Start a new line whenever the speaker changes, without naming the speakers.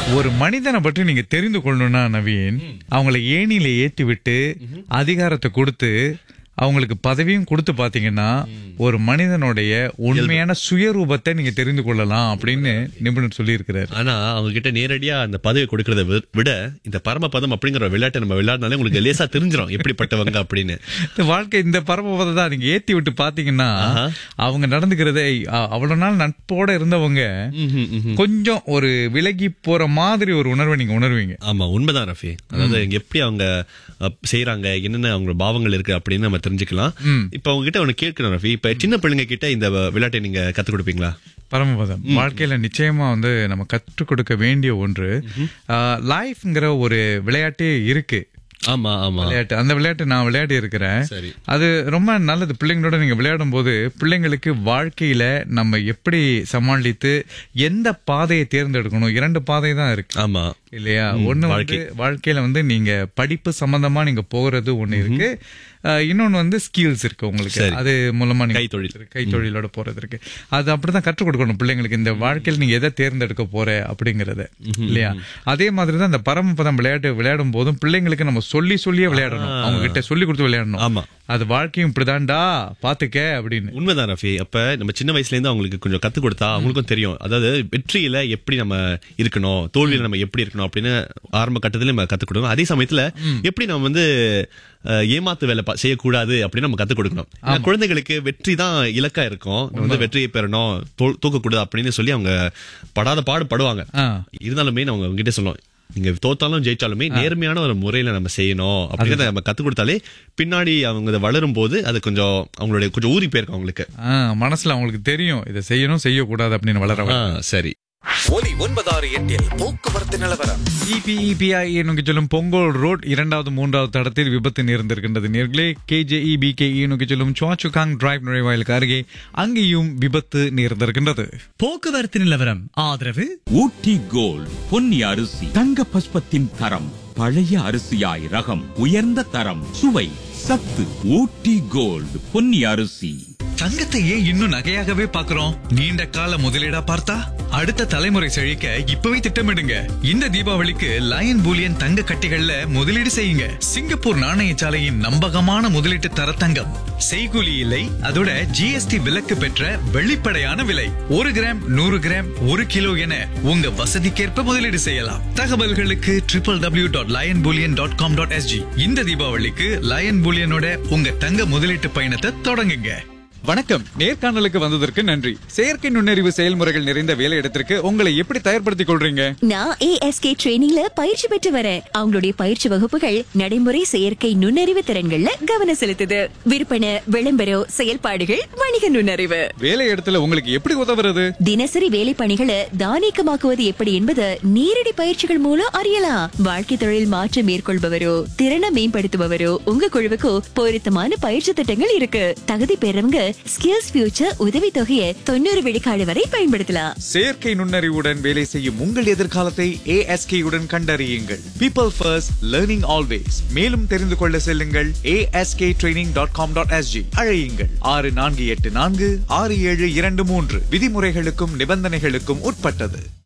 ஒரு மனிதனை பற்றி நீங்க தெரிந்து கொள்ளணும்னா நவீன் அவங்கள ஏணியில ஏத்தி விட்டு அதிகாரத்தை கொடுத்து அவங்களுக்கு பதவியும் கொடுத்து பாத்தீங்கன்னா ஒரு மனிதனுடைய உண்மையான சுயரூபத்தை நீங்க தெரிந்து கொள்ளலாம் அப்படின்னு நிபுணர் சொல்லியிருக்கிறார்
ஆனா அவங்க கிட்ட நேரடியா அந்த பதவி கொடுக்கறத வி- விட இந்த பரமபதம் அப்படிங்கிற ஒரு விளையாட்டை நம்ம விளையாடினாலே உங்களுக்கு லேசா தெரிஞ்சிடும் எப்படிப்பட்டவங்க அப்படின்னு
இந்த வாழ்க்கை இந்த பரமபதை தான் நீங்க ஏத்தி விட்டு பாத்தீங்கன்னா அவங்க நடந்துக்கிறதே அ- அவ்வளவு நாள் நட்போட இருந்தவங்க
ம்ஹும், ம்ஹும்.
கொஞ்சம் ஒரு விலகி போற மாதிரி ஒரு உணர்வை நீங்க உணர்வீங்க
ஆமா உண்மைதான் ரஃபி அதாவது எப்படி அவங்க அஹ், செய்யறாங்க என்னென்ன அவங்க பாவங்கள் இருக்கு அப்படின்னு நம்ம தெரிஞ்சுக்கலாம் இப்ப அவங்க கிட்ட ஒண்ணு கேட்கணும் ரஃபி இப்ப சின்ன பிள்ளைங்க கிட்ட இந்த விளையாட்டை நீங்க கத்து கொடுப்பீங்களா
பரமபதம் வாழ்க்கையில நிச்சயமா வந்து நம்ம கற்றுக் கொடுக்க வேண்டிய ஒன்று லைஃப்ங்கிற ஒரு விளையாட்டே இருக்கு
ஆமா ஆமா
விளையாட்டு அந்த விளையாட்டு நான் விளையாடி இருக்கிறேன்
சரி
அது ரொம்ப நல்லது பிள்ளைங்களோட நீங்க விளையாடும் போது பிள்ளைங்களுக்கு வாழ்க்கையில நம்ம எப்படி சமாளித்து எந்த பாதையை தேர்ந்தெடுக்கணும் இரண்டு பாதை தான் இருக்கு
ஆமா
இல்லையா ஒண்ணு வந்து வாழ்க்கையில வந்து நீங்க படிப்பு சம்பந்தமா நீங்க போகிறது ஒண்ணு இருக்கு அஹ், இன்னொன்னு வந்து ஸ்கில்ஸ் இருக்கு உங்களுக்கு அது மூலமா நீங்க
கைத்தொழில்.
கைத்தொழிலோட போறது இருக்கு அது அப்படிதான் கற்றுக் கொடுக்கணும் பிள்ளைங்களுக்கு இந்த வாழ்க்கையில் நீங்க எதை தேர்ந்தெடுக்க போற அப்படிங்கறத இல்லையா அதே மாதிரி தான் இந்த பரமபதம் விளையாட்டு விளையாடும் போதும் பிள்ளைங்களுக்கு நம்ம சொல்லி சொல்லியே விளையாடணும் அவங்க கிட்ட சொல்லி கொடுத்து விளையாடணும்
ஆமா
அது வாழ்க்கையும் இப்படிதான்டா பாத்துக்க அப்படின்னு
உண்மைதான் ரஃபி அப்ப நம்ம சின்ன வயசுல இருந்து அவங்களுக்கு கொஞ்சம் கத்து கொடுத்தா அவங்களுக்கும் தெரியும் அதாவது வெற்றியில எப்படி நம்ம இருக்கணும் தோல்வியில நம்ம எப்படி இருக்கணும் அப்படின்னு ஆரம்ப கட்டத்துல நம்ம கத்து கொடுக்கணும் அதே சமயத்துல எப்படி நம்ம வந்து அஹ், ஏமாத்து வேலை பா- செய்யக்கூடாது அப்படின்னு நம்ம கத்து கொடுக்கணும் ஏன்னா குழந்தைகளுக்கு வெற்றி தான் இலக்கா இருக்கும் நம்ம வந்து வெற்றியை பெறணும் தோ- தூக்கக்கூடாது அப்படின்னு சொல்லி அவங்க படாத பாடு படுவாங்க
ஆ.
இருந்தாலுமே நம்ம அவங்க கிட்ட சொல்லுவோம் நீங்க தோத்தாலும் ஜெயிச்சாலுமே நேர்மையான ஒரு முறையில நம்ம செய்யணும் அப்படிங்கறத நம்ம கத்து கொடுத்தாலே பின்னாடி அவங்க இதை வளரும் போது அது கொஞ்சம் அவங்களுடைய கொஞ்சம் ஊறி போயிருக்கும் அவங்களுக்கு
ஆஹ் மனசுல அவங்களுக்கு தெரியும் இதை செய்யணும் செய்யக்கூடாது அப்படின்னு வளர
ஆ, சரி
ஒலி ஒன்பதாறு எட்டில் போக்குவரத்து நிலவரம்
இபிஇபிஐ நோக்கி செல்லும் பொங்கல் ரோட் இரண்டாவது மூன்றாவது தடத்தில் விபத்து நேர்ந்திருக்கின்றது நேர்களே கேஜேஇ பிகேஇ நோக்கி செல்லும் சுவாச்சுகாங் டிரைவ் நுழைவாயிலுக்கு அருகே அங்கேயும் விபத்து நேர்ந்திருக்கின்றது
போக்குவரத்து நிலவரம் ஆதரவு
ஊட்டி கோல்ட் பொன்னி அரிசி தங்க பஸ்பத்தின் தரம் பழைய அரிசியாய் ரகம் உயர்ந்த தரம் சுவை சத்து ஊட்டி கோல்ட் பொன்னி அரிசி
தங்கத்தை ஏன் இன்னும் நகையாகவே பார்க்கிறோம் நீண்ட கால முதலீடா பார்த்தா அடுத்த தலைமுறை செழிக்க இப்பவே திட்டமிடுங்க இந்த தீபாவளிக்கு லயன் பூலியன் தங்க கட்டிகள்ல முதலீடு செய்யுங்க சிங்கப்பூர் நாணயசாலையின் நம்பகமான முதலீட்டு தர தங்கம் செய்கூலி இல்லை அதோட ஜிஎஸ்டி விலக்கு பெற்ற வெளிப்படையான விலை ஒரு கிராம் நூறு கிராம் ஒரு கிலோ என உங்க வசதிக்கேற்ப முதலீடு செய்யலாம் தகவல்களுக்கு triple W dot lion bullion dot com dot SG இந்த தீபாவளிக்கு லயன் பூலியனோட உங்க தங்க முதலீட்டு பயணத்தை தொடங்குங்க
வணக்கம் நேர்காணலுக்கு வந்ததற்கு நன்றி செயற்கை நுண்ணறிவு செயல்முறைகள் நிறைந்த வேலையிடத்திற்கு உங்களை எப்படி தயார்படுத்திக் கொள்றீங்க
நான் ஏஎஸ்கே ட்ரெயினிங்ல பயிற்சி பெற்று வரேன் அவங்களுடைய பயிற்சி வகுப்புகள் நடைமுறை செயற்கை நுண்ணறிவு திறன்கள்ல கவனம் செலுத்துது விற்பனை விளம்பரம் செயல்பாடுகள் வணிக நுண்ணறிவு
வேலையிடத்துல உங்களுக்கு எப்படி உதவுறது
தினசரி வேலை பணிகளை தானியக்கமாக்குவது எப்படி என்பது நேரடி பயிற்சிகள் மூலம் அறியலாம் வாழ்க்கை தொழில் மாற்றம் மேற்கொள்பவரோ திறனை மேம்படுத்துபவரோ உங்க குழுவுக்கு பொருத்தமான பயிற்சி திட்டங்கள் இருக்கு தகுதி பெறவங்க ஸ்கில்ஸ் ஃபியூச்சர் உதவி தொகையை தொண்ணூறு விழுக்காடு வரை பயன்படுத்தலாம்
செயற்கை நுண்ணறிவுடன் வேலை செய்யும் உங்கள் எதிர்காலத்தை ASK உடன் கண்டறியுங்கள் பீப்பிள் ஃபர்ஸ்ட் லேர்னிங் ஆல்வேஸ் மேலும் தெரிந்து கொள்ள செல்லுங்கள் ASK training dot com dot SG அழையுங்கள் ஆறு நான்கு எட்டு நான்கு ஆறு ஏழு இரண்டு மூன்று விதிமுறைகளுக்கும் நிபந்தனைகளுக்கும் உட்பட்டது